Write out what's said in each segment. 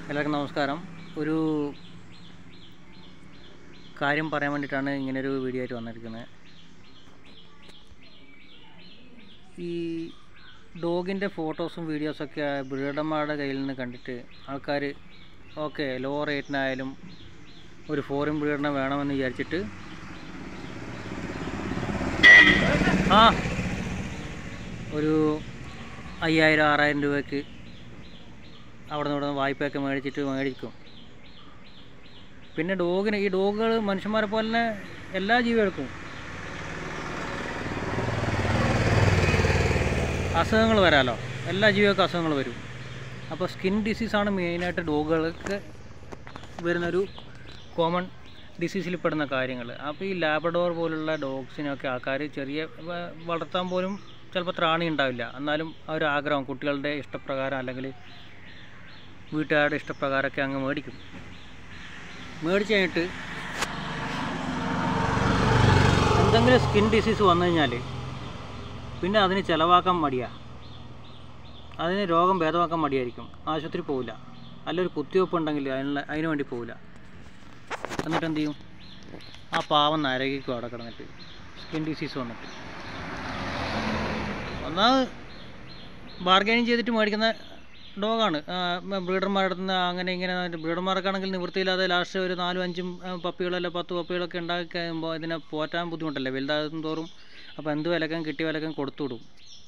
എല്ലാവർക്കും നമസ്കാരം ഒരു കാര്യം പറയാൻ വേണ്ടിയിട്ടാണ് ഇങ്ങനൊരു വീഡിയോ ആയിട്ട് വന്നിരിക്കുന്നത് ഈ ഡോഗിൻ്റെ ഫോട്ടോസും വീഡിയോസൊക്കെ ബ്രീഡർമാരുടെ കയ്യിൽ നിന്ന് കണ്ടിട്ട് ആൾക്കാർ ഓക്കെ ലോ റേറ്റിനായാലും ഒരു ഫോറിൻ ബ്രീഡറിനെ വേണമെന്ന് വിചാരിച്ചിട്ട് ആ ഒരു അയ്യായിരം ആറായിരം രൂപയ്ക്ക് അവിടെ നിന്ന് ഇവിടെ നിന്ന് വായ്പയൊക്കെ മേടിച്ചിട്ട് മേടിക്കും പിന്നെ ഡോഗിന് ഈ ഡോഗുകൾ മനുഷ്യന്മാരെ പോലെ തന്നെ എല്ലാ ജീവികൾക്കും അസുഖങ്ങൾ വരാമല്ലോ എല്ലാ ജീവികൾക്കും അസുഖങ്ങൾ വരും അപ്പോൾ സ്കിൻ ഡിസീസാണ് മെയിനായിട്ട് ഡോഗുകൾക്ക് വരുന്നൊരു കോമൺ ഡിസീസിൽ പെടുന്ന കാര്യങ്ങൾ അപ്പോൾ ഈ ലാബഡോർ പോലുള്ള ഡോഗ്സിനൊക്കെ ആൾക്കാർ ചെറിയ വ- വളർത്താൻ പോലും ചിലപ്പോൾ ത്രാണി ഉണ്ടാവില്ല എന്നാലും ആ ഒരു ആഗ്രഹം കുട്ടികളുടെ ഇഷ്ടപ്രകാരം അല്ലെങ്കിൽ വീട്ടുകാരുടെ ഇഷ്ടപ്രകാരമൊക്കെ അങ്ങ് മേടിക്കും മേടിച്ച് കഴിഞ്ഞിട്ട് എന്തെങ്കിലും സ്കിൻ ഡിസീസ് വന്നു കഴിഞ്ഞാൽ പിന്നെ അതിന് ചിലവാക്കാൻ മടിയാ അതിന് രോഗം ഭേദമാക്കാൻ മടിയായിരിക്കും ആശുപത്രി പോവില്ല അല്ലൊരു കുത്തിവെപ്പ് ഉണ്ടെങ്കിൽ അതിനുള്ള അതിന് വേണ്ടി പോവില്ല എന്നിട്ട് എന്ത് ചെയ്യും ആ പാവം നരകിക്കും അവിടെ കിടന്നിട്ട് സ്കിൻ ഡിസീസ് വന്നിട്ട് ഒന്നാമത് ബാർഗൈനിങ് ചെയ്തിട്ട് മേടിക്കുന്ന ഡോഗാണ് ബ്രീഡർമാരുടെ അടുത്ത് നിന്ന് അങ്ങനെ ഇങ്ങനെ ബ്രീഡർമാർക്കാണെങ്കിൽ നിവൃത്തിയില്ലാതെ ലാസ്റ്റ് ഒരു നാലും അഞ്ചും ആ, പപ്പികളല്ല പത്ത് പപ്പികളൊക്കെ ഉണ്ടാക്കി കഴിയുമ്പോൾ ഇതിനെ പോറ്റാൻ ബുദ്ധിമുട്ടല്ലേ വലുതാകും തോറും അപ്പോൾ എന്ത് വിലക്കും കിട്ടിയ വിലക്കും കൊടുത്തു വിടും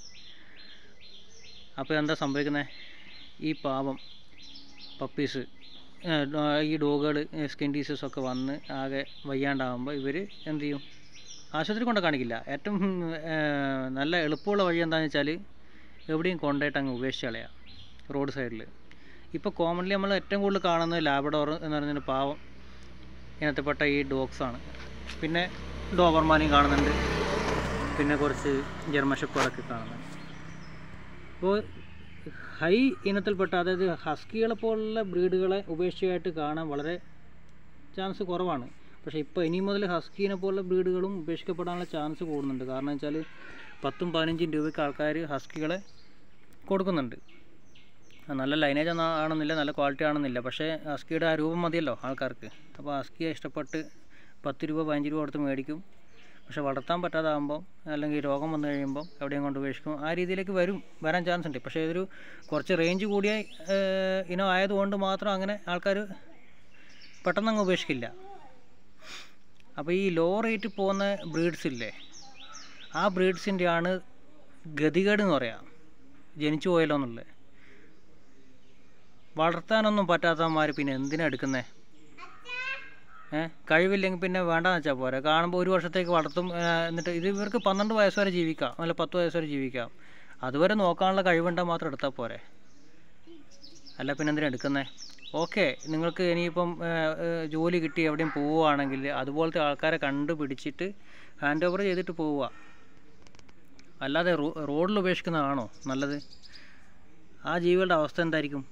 അപ്പോൾ എന്താ സംഭവിക്കുന്നത് ഈ പാവം പപ്പീസ് ഈ ഡോഗുകൾ സ്കിൻ ഡിസീസ് ഒക്കെ വന്ന് ആകെ വയ്യാണ്ടാകുമ്പോൾ ഇവർ എന്ത് ചെയ്യും ആശുപത്രി കൊണ്ട് കാണിക്കില്ല ഏറ്റവും ആ, നല്ല എളുപ്പമുള്ള വഴി എന്താണെന്ന് വെച്ചാൽ എവിടെയും കൊണ്ടുപോയിട്ട് അങ്ങ് ഉപേക്ഷിച്ച് കളയാം റോഡ് സൈഡിൽ ഇപ്പോൾ കോമൺലി നമ്മൾ ഏറ്റവും കൂടുതൽ കാണുന്നത് ലാബഡോർ എന്ന് പറഞ്ഞൊരു പാവം ഇനത്തിൽപ്പെട്ട ഈ ഡോഗ്സാണ് പിന്നെ ഡോബർമാനെയും കാണുന്നുണ്ട് പിന്നെ കുറച്ച് ജർമ്മൻ ഷെപ്പേർഡൊക്കെ കാണുന്നുണ്ട് അപ്പോൾ ഹൈ ഇനത്തിൽപ്പെട്ട അതായത് ഹസ്കികളെ പോലുള്ള ബ്രീഡുകളെ ഉപേക്ഷിച്ചായിട്ട് കാണാൻ വളരെ ചാൻസ് കുറവാണ് പക്ഷേ ഇപ്പോൾ ഇനി മുതൽ ഹസ്കീനെ പോലുള്ള ബ്രീഡുകളും ഉപേക്ഷിക്കപ്പെടാനുള്ള ചാൻസ് കൂടുന്നുണ്ട് കാരണം വെച്ചാൽ പത്തും പതിനഞ്ചും രൂപയ്ക്ക് ആൾക്കാർ ഹസ്കികളെ കൊടുക്കുന്നുണ്ട് ആ, നല്ല ലൈനേജ് ഒന്നും ആണെന്നില്ല നല്ല ക്വാളിറ്റി ആണെന്നില്ല പക്ഷേ ഹസ്കിയുടെ ആ രൂപം മതിയല്ലോ ആൾക്കാർക്ക് അപ്പോൾ ഹസ്കിയെ ഇഷ്ടപ്പെട്ട് പത്ത് രൂപ പതിനഞ്ച് രൂപ കൊടുത്ത് മേടിക്കും പക്ഷെ വളർത്താൻ പറ്റാതാകുമ്പോൾ അല്ലെങ്കിൽ രോഗം വന്നു കഴിയുമ്പോൾ എവിടെയും കൊണ്ട് ഉപേക്ഷിക്കും ആ രീതിയിലേക്ക് വരും വരാൻ ചാൻസ് ഉണ്ട് പക്ഷേ ഇതൊരു കുറച്ച് റേഞ്ച് കൂടിയ ഏഹ്, ഇനം ആയതുകൊണ്ട് മാത്രം അങ്ങനെ ആൾക്കാർ പെട്ടെന്ന് അങ്ങ് ഉപേക്ഷിക്കില്ല അപ്പോൾ ഈ ലോ റേറ്റ് പോകുന്ന ബ്രീഡ്സ് ഇല്ലേ ആ ബ്രീഡ്സിൻ്റെ ആണ് ഗതികേട് എന്ന് പറയാം ജനിച്ചു പോയല്ലോ എന്നുള്ളത് വളർത്താനൊന്നും പറ്റാത്തവന്മാർ പിന്നെ എന്തിനാ എടുക്കുന്നേ ഏഹ് കഴിവില്ലെങ്കിൽ പിന്നെ വേണ്ടെന്ന് വെച്ചാൽ പോരെ കാണുമ്പോൾ ഒരു വർഷത്തേക്ക് വളർത്തും ഏ, എന്നിട്ട് ഇത് ഇവർക്ക് പന്ത്രണ്ട് വയസ്സ് വരെ ജീവിക്കാം അല്ല പത്ത് വയസ്സ് വരെ ജീവിക്കാം അതുവരെ നോക്കാനുള്ള കഴിവുണ്ടെങ്കിൽ മാത്രം എടുത്താൽ പോരെ അല്ല പിന്നെ എന്തിനാ എടുക്കുന്നേ ഓക്കെ നിങ്ങൾക്ക് ഇനിയിപ്പം ഏ, ഏ, ജോലി കിട്ടി എവിടെയും പോവുകയാണെങ്കിൽ അതുപോലത്തെ ആൾക്കാരെ കണ്ടുപിടിച്ചിട്ട് ഹാൻഡ് ഓവർ ചെയ്തിട്ട് പോവുക അല്ലാതെ റോ റോഡിൽ ഉപേക്ഷിക്കുന്നതാണോ നല്ലത് ആ ജീവികളുടെ അവസ്ഥ എന്തായിരിക്കും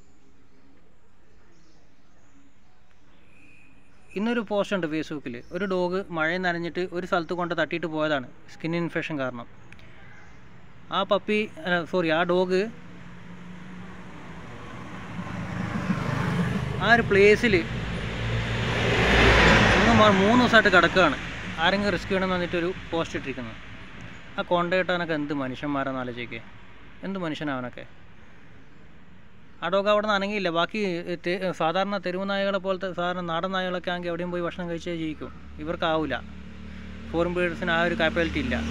ഇന്നൊരു പോസ്റ്റ് ഉണ്ട് ഫേസ്ബുക്കിൽ ഒരു ഡോഗ് മഴയിൽ നനഞ്ഞിട്ട് ഒരു സ്ഥലത്ത് കൊണ്ട് തട്ടിയിട്ട് പോയതാണ് സ്കിൻ ഇൻഫെക്ഷൻ കാരണം ആ പപ്പി സോറി ആ ഡോഗ് ആ ഒരു പ്ലേസിൽ മൂന്ന് മാ- മൂന്ന് ദിവസമായിട്ട് കിടക്കുകയാണ് ആരെങ്കിലും റിസ്ക് ചെയ്യണമെന്ന് പറഞ്ഞിട്ടൊരു പോസ്റ്റ് ഇട്ടിരിക്കുന്നത് ആ കൊണ്ടുപോയിട്ടവനൊക്കെ എന്ത് മനുഷ്യന്മാരാന്ന് ആലോചിക്കേ എന്ത് മനുഷ്യനാവനൊക്കെ ആ ഡോഗ് അവിടെ നിന്ന് അനങ്ങിയില്ല ബാക്കി തെ- സാധാരണ തെരുവ് നായകളെ പോലത്തെ സാധാരണ നാടൻ നായകളൊക്കെ ആണെങ്കിൽ എവിടെയും പോയി ഭക്ഷണം കഴിച്ചേ ജീവിക്കും ഇവർക്കാവില്ല ഫോറിൻ ബ്രീഡേഴ്സിന് ആ ഒരു കാപ്പബിലിറ്റി ഇല്ല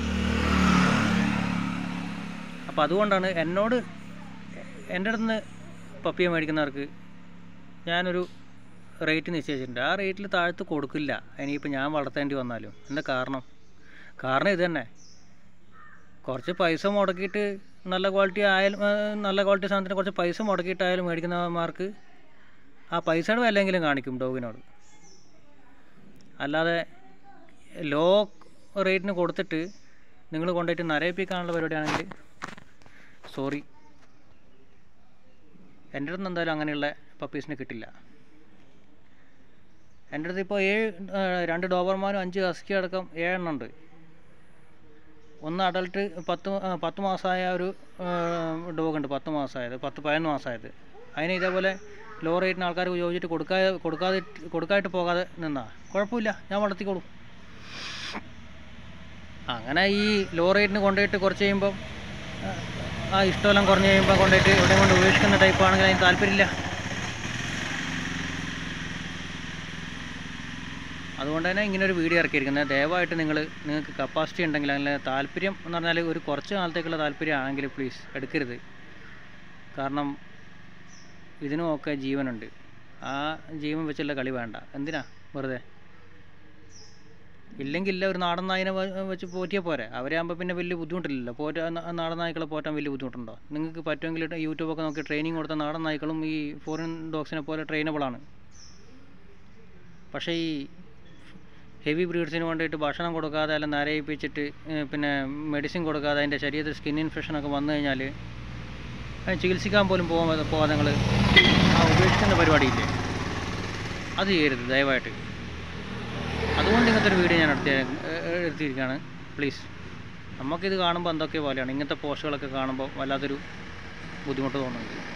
അപ്പോൾ അതുകൊണ്ടാണ് എന്നോട് എൻ്റെ അടുത്ത് നിന്ന് പപ്പിയെ മേടിക്കുന്നവർക്ക് ഞാനൊരു റേറ്റ് നിശ്ചയിച്ചിട്ടുണ്ട് ആ റേറ്റിൽ താഴത്ത് കൊടുക്കില്ല ഇനിയിപ്പോൾ ഞാൻ വളർത്തേണ്ടി വന്നാലും എന്താ കാരണം കാരണം ഇത് തന്നെ കുറച്ച് പൈസ മുടക്കിയിട്ട് നല്ല ക്വാളിറ്റി ആയാലും ആ, നല്ല ക്വാളിറ്റി സാധനത്തിന് കുറച്ച് പൈസ മുടക്കിയിട്ടായാലും മേടിക്കുന്നവന്മാർക്ക് ആ പൈസയുടെ വിലയെങ്കിലും കാണിക്കും ഡോഗിനോട് അല്ലാതെ ലോ റേറ്റിന് കൊടുത്തിട്ട് നിങ്ങൾ കൊണ്ടുപോയിട്ട് നരയിപ്പിക്കാനുള്ള പരിപാടിയാണെങ്കിൽ സോറി എൻ്റെ അടുത്ത് എന്തായാലും അങ്ങനെയുള്ള പപ്പീസിനെ കിട്ടില്ല എൻ്റെ അടുത്ത് ഇപ്പോൾ ഏഴ് ആ, രണ്ട് ഡോബർമാരും അഞ്ച് ഹസ്കി അടക്കം ഏഴെണ്ണം ഉണ്ട് ഒന്ന് അഡൾട്ട് പത്ത് ആ, പത്ത് മാസമായ ഒരു ഡോഗ് ഉണ്ട് പത്ത് മാസമായത് പത്ത് പതിനൊന്ന് മാസമായത് അതിന് ഇതേപോലെ ലോ റേറ്റിന് ആൾക്കാർക്ക് ചോദിച്ചിട്ട് കൊടുക്കാതെ കൊടുക്കാതെ കൊടുക്കായിട്ട് പോകാതെ നിന്നാ കുഴപ്പമില്ല ഞാൻ വളർത്തിക്കോളും അങ്ങനെ ഈ ലോ റേറ്റിന് കൊണ്ടുപോയിട്ട് കുറച്ച് കഴിയുമ്പം ആ, ആ ഇഷ്ടമെല്ലാം കുറഞ്ഞ് കഴിയുമ്പോൾ കൊണ്ടുപോയിട്ട് എവിടെയും കൊണ്ട് ഉപേക്ഷിക്കുന്ന ടൈപ്പ് ആണെങ്കിൽ അതിന് താല്പര്യമില്ല അതുകൊണ്ട് തന്നെ ഇങ്ങനെ ഒരു വീഡിയോ ഇറക്കിയിരിക്കുന്നത് ദയവായിട്ട് നിങ്ങൾ നിങ്ങൾക്ക് കപ്പാസിറ്റി ഉണ്ടെങ്കിൽ അല്ലെങ്കിൽ താല്പര്യം എന്ന് പറഞ്ഞാൽ ഒരു കുറച്ച് കാലത്തേക്കുള്ള താല്പര്യം ആണെങ്കിൽ പ്ലീസ് എടുക്കരുത് കാരണം ഇതിനുമൊക്കെ ജീവനുണ്ട് ആ ജീവൻ വെച്ചുള്ള കളി വേണ്ട എന്തിനാ വെറുതെ ഇല്ലെങ്കിൽ ഇല്ല ഒരു നാടൻ നായിനെ വ- വെച്ച് പോറ്റിയാൽ പോരെ അവരാകുമ്പോൾ പിന്നെ വലിയ ബുദ്ധിമുട്ടില്ലല്ലോ പോറ്റ ന- നാടൻ നായ്ക്കളെ പോറ്റാൻ വലിയ ബുദ്ധിമുട്ടുണ്ടോ നിങ്ങൾക്ക് പറ്റുമെങ്കിൽ ഇട്ട് യൂട്യൂബൊക്കെ നോക്കി ട്രെയിനിങ് കൊടുത്ത നാടൻ നായ്ക്കളും ഈ ഫോറിൻ ഡോഗ്സിനെ പോലെ ട്രെയിനബിളാണ് പക്ഷേ ഈ ഹെവി ബ്രീഡ്സിന് വേണ്ടിയിട്ട് ഭക്ഷണം കൊടുക്കാതെ അല്ല നരയിപ്പിച്ചിട്ട് ഏഹ് പിന്നെ മെഡിസിൻ കൊടുക്കാതെ അതിൻ്റെ ശരീരത്തിൽ സ്കിൻ ഇൻഫെക്ഷനൊക്കെ വന്നു കഴിഞ്ഞാൽ അത് ചികിത്സിക്കാൻ പോലും പോകാൻ പോകാതെ നിങ്ങൾ ആ ഉപേക്ഷിക്കുന്ന പരിപാടിയില്ലേ അത് ചെയ്യരുത് ദയവായിട്ട് അതുകൊണ്ട് ഇങ്ങനത്തെ ഒരു വീഡിയോ ഞാൻ എടുത്തി എടുത്തിരിക്കുകയാണ് പ്ലീസ് നമുക്കിത് കാണുമ്പോൾ എന്തൊക്കെ പോലെയാണ് ഇങ്ങനത്തെ പോസ്റ്റുകളൊക്കെ കാണുമ്പോൾ വല്ലാത്തൊരു ബുദ്ധിമുട്ട് തോന്നുന്നുണ്ട്